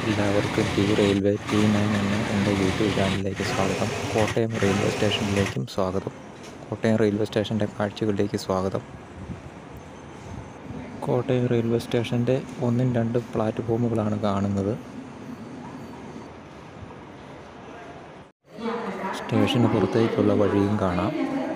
എല്ലാവർക്കും T railway T nine എന്ന എൻ്റെ യൂട്യൂബ് ചാനലിലേക്ക് സ്വാഗതം കോട്ടയം റെയിൽവേ സ്റ്റേഷനിലേക്കും സ്വാഗതം കോട്ടയം റെയിൽവേ സ്റ്റേഷൻ്റെ കാഴ്ചകളിലേക്ക് സ്വാഗതം കോട്ടയം റെയിൽവേ സ്റ്റേഷൻ്റെ ഒന്നും രണ്ടും പ്ലാറ്റ്ഫോമുകളാണ് കാണുന്നത് സ്റ്റേഷന് പുറത്തേക്കുള്ള വഴിയും കാണാം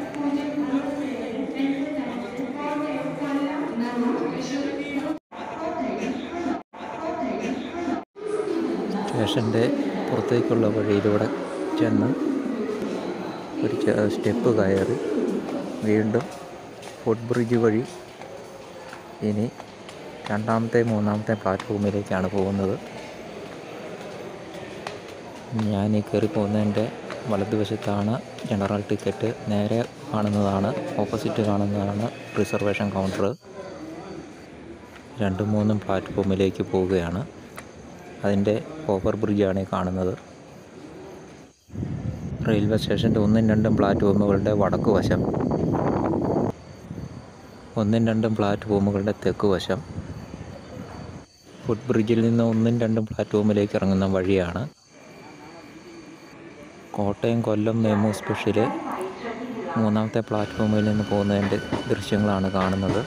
സ്റ്റേഷൻ്റെ പുറത്തേക്കുള്ള വഴിയിലൂടെ ചെന്ന് ഒരു ചെ- സ്റ്റെപ്പ് കയറി വീണ്ടും ഫുട് ബ്രിഡ്ജ് വഴി ഇനി രണ്ടാമത്തെ മൂന്നാമത്തെ പ്ലാറ്റ്ഫോമിലേക്കാണ് പോകുന്നത് ഞാൻ ഈ കയറി പോകുന്നതിൻ്റെ വലതുവശത്താണ് ജനറൽ ടിക്കറ്റ് നേരെ കാണുന്നതാണ് ഓപ്പോസിറ്റ് കാണുന്നതാണ് റിസർവേഷൻ കൗണ്ടർ രണ്ടും മൂന്നും പ്ലാറ്റ്ഫോമിലേക്ക് പോവുകയാണ് അതിൻ്റെ ഓവർ ബ്രിഡ്ജാണ് ഈ കാണുന്നത് റെയിൽവേ സ്റ്റേഷൻ്റെ ഒന്നും രണ്ടും പ്ലാറ്റ്ഫോമുകളുടെ വടക്ക് വശം ഒന്നും രണ്ടും പ്ലാറ്റ്ഫോമുകളുടെ തെക്ക് വശം ഫുട് ബ്രിഡ്ജിൽ നിന്ന് ഒന്നും രണ്ടും പ്ലാറ്റ്ഫോമിലേക്ക് ഇറങ്ങുന്ന വഴിയാണ് കോട്ടയം കൊല്ലം മെമു സ്പെഷ്യൽ മൂന്നാമത്തെ പ്ലാറ്റ്ഫോമിൽ നിന്ന് പോകുന്നതിൻ്റെ ദൃശ്യങ്ങളാണ് കാണുന്നത്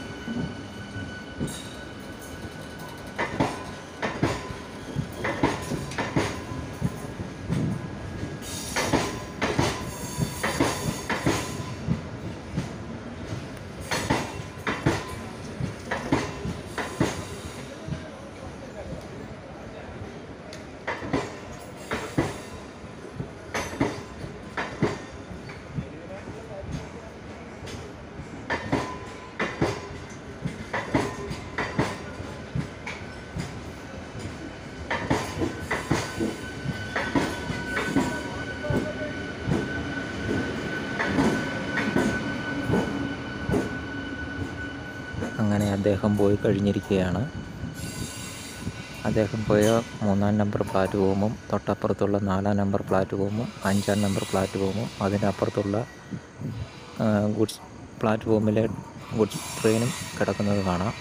അങ്ങനെ അദ്ദേഹം പോയി കഴിഞ്ഞിരിക്കുകയാണ് അദ്ദേഹം പോയ മൂന്നാം നമ്പർ പ്ലാറ്റ്ഫോമും തൊട്ടപ്പുറത്തുള്ള നാലാം നമ്പർ പ്ലാറ്റ്ഫോമും അഞ്ചാം നമ്പർ പ്ലാറ്റ്ഫോമും അതിനപ്പുറത്തുള്ള ആ, ഗുഡ്സ് പ്ലാറ്റ്ഫോമിലെ ഗുഡ്സ് ട്രെയിനും കിടക്കുന്നത് കാണാം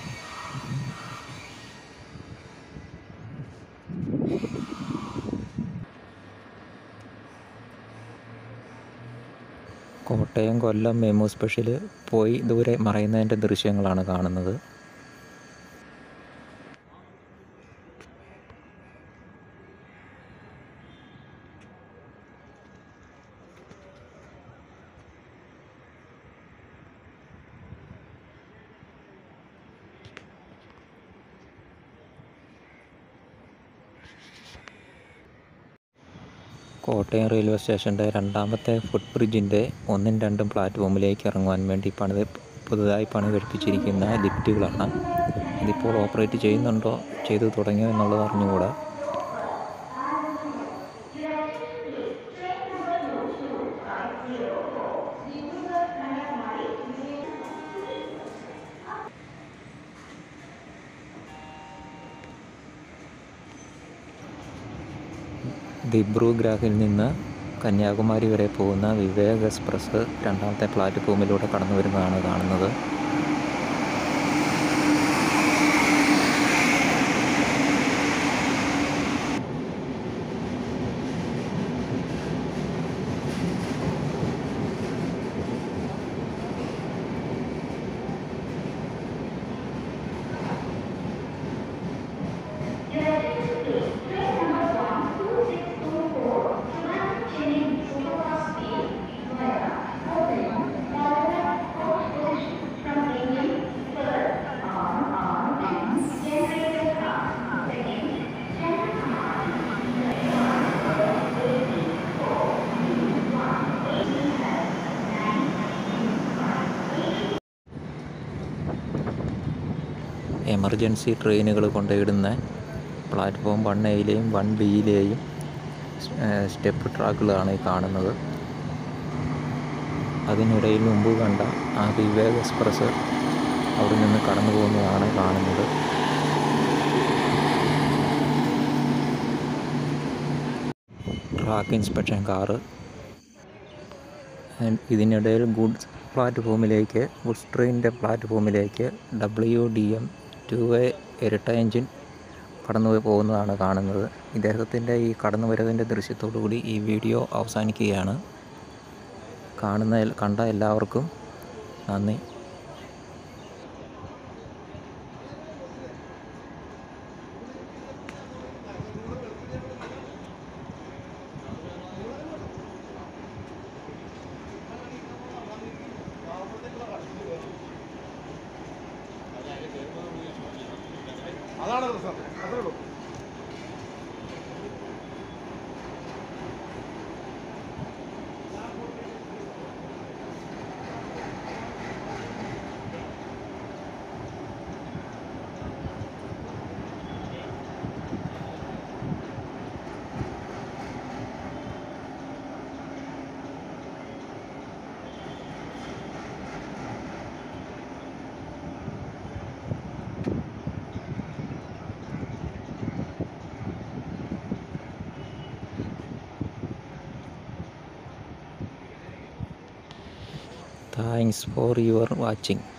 കോട്ടയം കൊല്ലം മെമു സ്പെഷ്യൽ പോയി ദൂരെ മറയുന്നതിൻ്റെ ദൃശ്യങ്ങളാണ് കാണുന്നത് കോട്ടയം റെയിൽവേ സ്റ്റേഷൻ്റെ രണ്ടാമത്തെ ഫുട് ബ്രിഡ്ജിൻ്റെ ഒന്നും രണ്ടും പ്ലാറ്റ്ഫോമിലേക്ക് ഇറങ്ങുവാൻ വേണ്ടി പണിത് പുതുതായി പണി കഴിപ്പിച്ചിരിക്കുന്ന ലിഫ്റ്റുകളാണ് ഇതിപ്പോൾ ഓപ്പറേറ്റ് ചെയ്യുന്നുണ്ടോ ചെയ്തു തുടങ്ങിയോ എന്നുള്ളത് അറിഞ്ഞുകൂടാ ദിബ്രുഗ്രാഹിൽ നിന്ന് കന്യാകുമാരി വരെ പോകുന്ന വിവേക് എക്സ്പ്രസ് രണ്ടാമത്തെ പ്ലാറ്റ്ഫോമിലൂടെ കടന്നു വരുന്നതാണ് കാണുന്നത് എമർജൻസി ട്രെയിനുകൾ കൊണ്ടുപോയിടുന്ന പ്ലാറ്റ്ഫോം വൺ എയിലെയും വൺ ബിയിലെയും സ്റ്റെപ്പ് ട്രാക്കുകളാണ് ഈ കാണുന്നത് അതിനിടയിൽ മുമ്പ് കണ്ട ആ വിവേക് എക്സ്പ്രസ് അവിടെ നിന്ന് കടന്നു പോകുന്നതാണ് കാണുന്നത് ട്രാക്ക് ഇൻസ്പെക്ഷൻ കാറ് ഇതിനിടയിൽ ഗുഡ്സ് പ്ലാറ്റ്ഫോമിലേക്ക് ഗുഡ്സ് ട്രെയിനിൻ്റെ പ്ലാറ്റ്ഫോമിലേക്ക് W D M two A ഇരട്ട എൻജിൻ കടന്നു പോകുന്നതാണ് കാണുന്നത് ഇദ്ദേഹത്തിൻ്റെ ഈ കടന്നു വരവിൻ്റെ ദൃശ്യത്തോടു കൂടി ഈ വീഡിയോ അവസാനിക്കുകയാണ് കാണുന്ന എൽ- കണ്ട എല്ലാവർക്കും നന്ദി അതാണ് പ്രശ്നം അത്രേ ഉള്ളൂ താങ്ക്സ് ഫോർ യുവർ വാച്ചിങ്